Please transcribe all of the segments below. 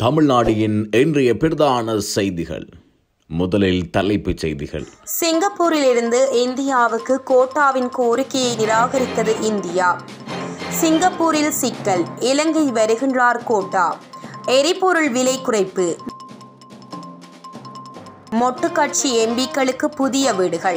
தமிழ்நாடின் இன்றைய பிரதான செய்திகள் முதலில் தலைப்புச் செய்திகள் சிங்கப்பூரிலிருந்து இந்தியாவுக்கு கோட்டாவின் கோரிக்கையை நிராகரித்தது இந்தியா சிங்கப்பூரில் சிக்கல் இலங்கை வருகின்றார் கோட்டா எரிபொருள் விலை குறைப்பு மொட்டு கட்சி எம்பிக்களுக்கு புதிய வீடுகள்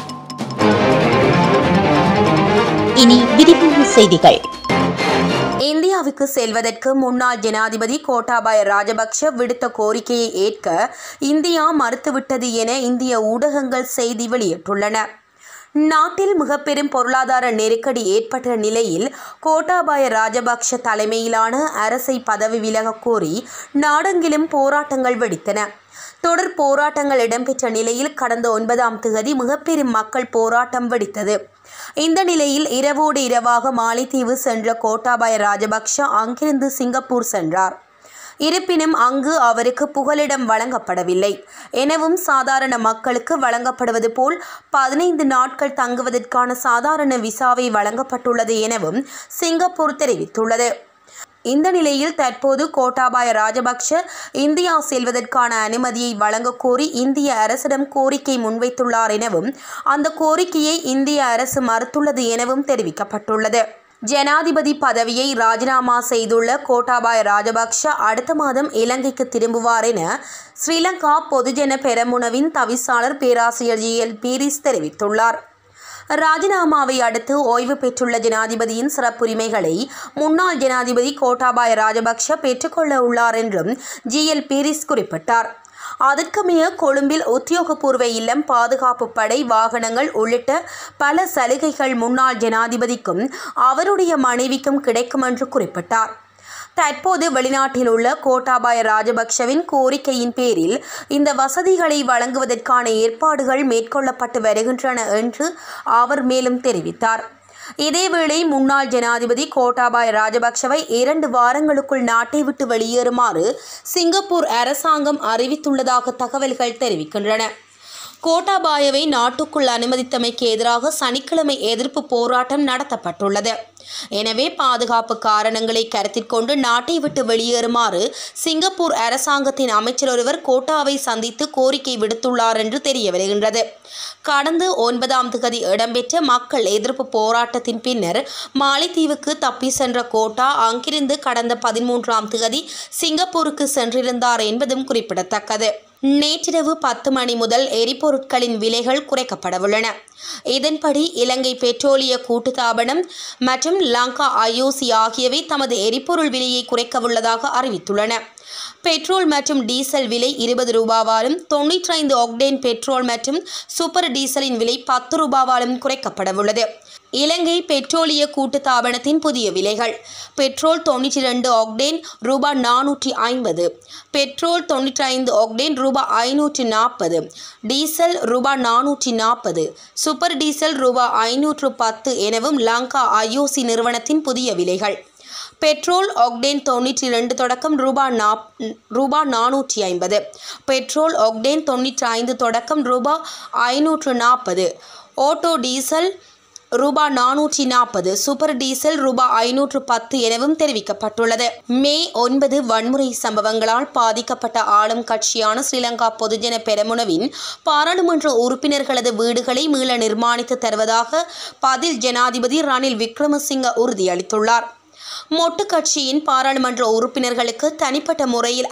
இனி விரிவான செய்திகள் இந்தியாவுக்கு செல்வதற்கு முன்னாள் ஜனாதிபதி கோட்டாபாய ராஜபக்ஷ விடுத்த கோரிக்கையை ஏற்க இந்தியா மறுத்துவிட்டது என இந்திய ஊடகங்கள் செய்தி வெளியிட்டுள்ளன நாட்டில் மிகப்பெரும் பொருளாதார நெருக்கடி ஏற்பட்ட நிலையில் கோட்டாபாய ராஜபக்ஷ தலைமையிலான அரசை பதவி விலகக் கோரி நாடெங்கிலும் போராட்டங்கள் வெடித்தன தொடர் போராட்டங்கள் இடம்பெற்ற நிலையில் கடந்த ஒன்பதாம் தேதி மிகப்பெரும் மக்கள் போராட்டம் வெடித்தது இந்த நிலையில் இரவோடு இரவாக மாலைத்தீவு சென்ற கோட்டாபாய ராஜபக்ஷ அங்கிருந்து சிங்கப்பூர் சென்றார் இருப்பினும் அங்கு அவருக்கு புகலிடம் வழங்கப்படவில்லை எனவும் சாதாரண மக்களுக்கு வழங்கப்படுவது போல் பதினைந்து நாட்கள் தங்குவதற்கான சாதாரண விசாவை வழங்கப்பட்டுள்ளது எனவும் சிங்கப்பூர் தெரிவித்துள்ளது இந்த நிலையில் தற்போது கோட்டாபாய ராஜபக்ஷ இந்தியா செல்வதற்கான அனுமதியை வழங்கக் கோரி இந்திய அரசிடம் கோரிக்கை முன்வைத்துள்ளார் எனவும் அந்த கோரிக்கையை இந்திய அரசு மறுத்துள்ளது எனவும் தெரிவிக்கப்பட்டுள்ளது ஜனாதிபதி பதவியை ராஜினாமா செய்துள்ள கோட்டாபாய ராஜபக்ஷ அடுத்த மாதம் இலங்கைக்கு திரும்புவார் என ஸ்ரீலங்கா பொதுஜன பெரமுனவின் தவிசாளர் பேராசிரியர் ஜி எல் பீரிஸ் தெரிவித்துள்ளார் ராஜினாமாவை அடுத்து ஓய்வு பெற்றுள்ள ஜனாதிபதியின் சிறப்புரிமைகளை முன்னாள் ஜனாதிபதி கோட்டாபாய ராஜபக்ஷ பெற்றுக்கொள்ள உள்ளார் என்றும் ஜி எல் பீரிஸ் குறிப்பிட்டார் அதற்கமைய கொழும்பில் உத்தியோகபூர்வ இல்லம் பாதுகாப்பு படை வாகனங்கள் உள்ளிட்ட பல சலுகைகள் முன்னாள் ஜனாதிபதிக்கும் அவருடைய மனைவிக்கும் கிடைக்கும் என்று குறிப்பிட்டார் தற்போது வெளிநாட்டில் உள்ள கோட்டாபாய ராஜபக்ஷவின் கோரிக்கையின் பேரில் இந்த வசதிகளை வழங்குவதற்கான ஏற்பாடுகள் மேற்கொள்ளப்பட்டு வருகின்றன என்று அவர் மேலும் தெரிவித்தார் இதேவேளை முன்னாள் ஜனாதிபதி கோட்டாபாய ராஜபக்ஷவை இரண்டு வாரங்களுக்குள் நாட்டை விட்டு வெளியேறுமாறு சிங்கப்பூர் அரசாங்கம் அறிவித்துள்ளதாக தகவல்கள் தெரிவிக்கின்றன கோட்டாபாயவை நாட்டுக்குள் அனுமதித்தமைக்கு எதிராக சனிக்கிழமை எதிர்ப்பு போராட்டம் நடத்தப்பட்டுள்ளது எனவே பாதுகாப்பு காரணங்களை கருத்தில் கொண்டு நாட்டை விட்டு வெளியேறுமாறு சிங்கப்பூர் அரசாங்கத்தின் அமைச்சர் ஒருவர் கோட்டாவை சந்தித்து கோரிக்கை விடுத்துள்ளார் என்று தெரிய வருகின்றது கடந்த ஒன்பதாம் தேதி இடம்பெற்ற மக்கள் எதிர்ப்பு போராட்டத்தின் பின்னர் மாலைத்தீவுக்கு தப்பி சென்ற கோட்டா அங்கிருந்து கடந்த பதிமூன்றாம் தேதி சிங்கப்பூருக்கு சென்றிருந்தார் என்பதும் குறிப்பிடத்தக்கது நேற்றிரவு பத்து மணி முதல் எரிபொருட்களின் விலைகள் குறைக்கப்படவுள்ளன இதன்படி இலங்கை பெட்ரோலிய கூட்டுத்தாபனம் மற்றும் லங்கா ஐஓசி ஆகியவை தமது எரிபொருள் விலையை குறைக்கவுள்ளதாக அறிவித்துள்ளன பெட்ரோல் மற்றும் டீசல் விலை இருபது ரூபாவாலும் தொண்ணூற்றி ஐந்து ஆக்டேன் பெட்ரோல் மற்றும் சூப்பர் டீசலின் விலை பத்து ரூபாவாலும் குறைக்கப்படவுள்ளது இலங்கை பெட்ரோலிய கூட்டுத்தாபனத்தின் புதிய விலைகள் பெட்ரோல் தொண்ணூற்றி ரெண்டு ஆக்டேன் ரூபாய் நானூற்றி ஐம்பது பெட்ரோல் தொண்ணூற்றி ஐந்து ஆக்டேன் ரூபாய் ஐநூற்றி நாற்பது டீசல் ரூபாய் நானூற்றி நாற்பது சூப்பர் டீசல் ரூபாய் ஐநூற்று பத்து எனவும் லங்கா ஐஓசி நிறுவனத்தின் புதிய விலைகள் பெட்ரோல் ஆக்டேன் தொண்ணூற்றி ரெண்டு தொடக்கம் ரூபா நாப் ரூபா நானூற்றி ஐம்பது பெட்ரோல் ஆக்டேன் தொண்ணூற்றி ஐந்து தொடக்கம் ரூபா ஐநூற்று நாற்பது ஓட்டோ டீசல் ரூபா நானூற்றி நாற்பது சூப்பர் டீசல் ரூபா ஐநூற்று பத்து எனவும் தெரிவிக்கப்பட்டுள்ளது மே ஒன்பது வன்முறை சம்பவங்களால் பாதிக்கப்பட்ட ஆளும் கட்சியான ஸ்ரீலங்கா பொதுஜன பெரமுனவின் பாராளுமன்ற உறுப்பினர்களது வீடுகளை மீள நிர்மாணித்து தருவதாக பதில் ஜனாதிபதி ரணில் விக்ரமசிங்க உறுதியளித்துள்ளார் மொட்டு கட்சியின் பாராளுமன்ற உறுப்பினர்களுக்கு தனிப்பட்ட முறையில்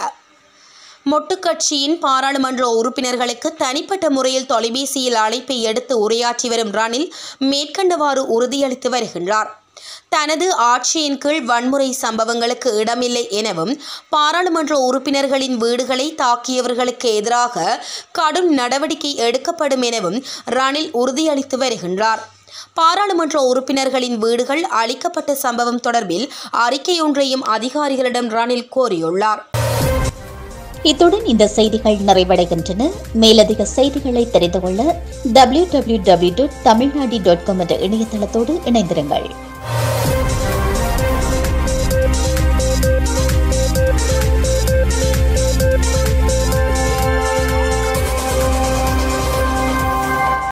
மொட்டு கட்சியின் பாராளுமன்ற உறுப்பினர்களுக்கு தனிப்பட்ட முறையில் தொலைபேசியில் அழைப்பை எடுத்து உரையாற்றி வரும் ரணில் மேற்கண்டவாறு உறுதியளித்து வருகின்றார் தனது ஆட்சியின் கீழ் வன்முறை சம்பவங்களுக்கு இடமில்லை எனவும் பாராளுமன்ற உறுப்பினர்களின் வீடுகளை தாக்கியவர்களுக்கு எதிராக கடும் நடவடிக்கை எடுக்கப்படும் எனவும் ரணில் உறுதியளித்து வருகின்றார் பாராளுமன்ற உறுப்பினர்களின் வீடுகள் அளிக்கப்பட்ட சம்பவம் தொடர்பில் அறிக்கையொன்றையும் அதிகாரிகளிடம் ரணில் கோரியுள்ளார் இத்துடன் இந்த செய்திகள் நிறைவடைகின்றன மேலதிக செய்திகளை தெரிந்து கொள்ள W W W dot Tamilnadu dot com என்ற இணையதளத்தோடு இணைந்திருங்கள்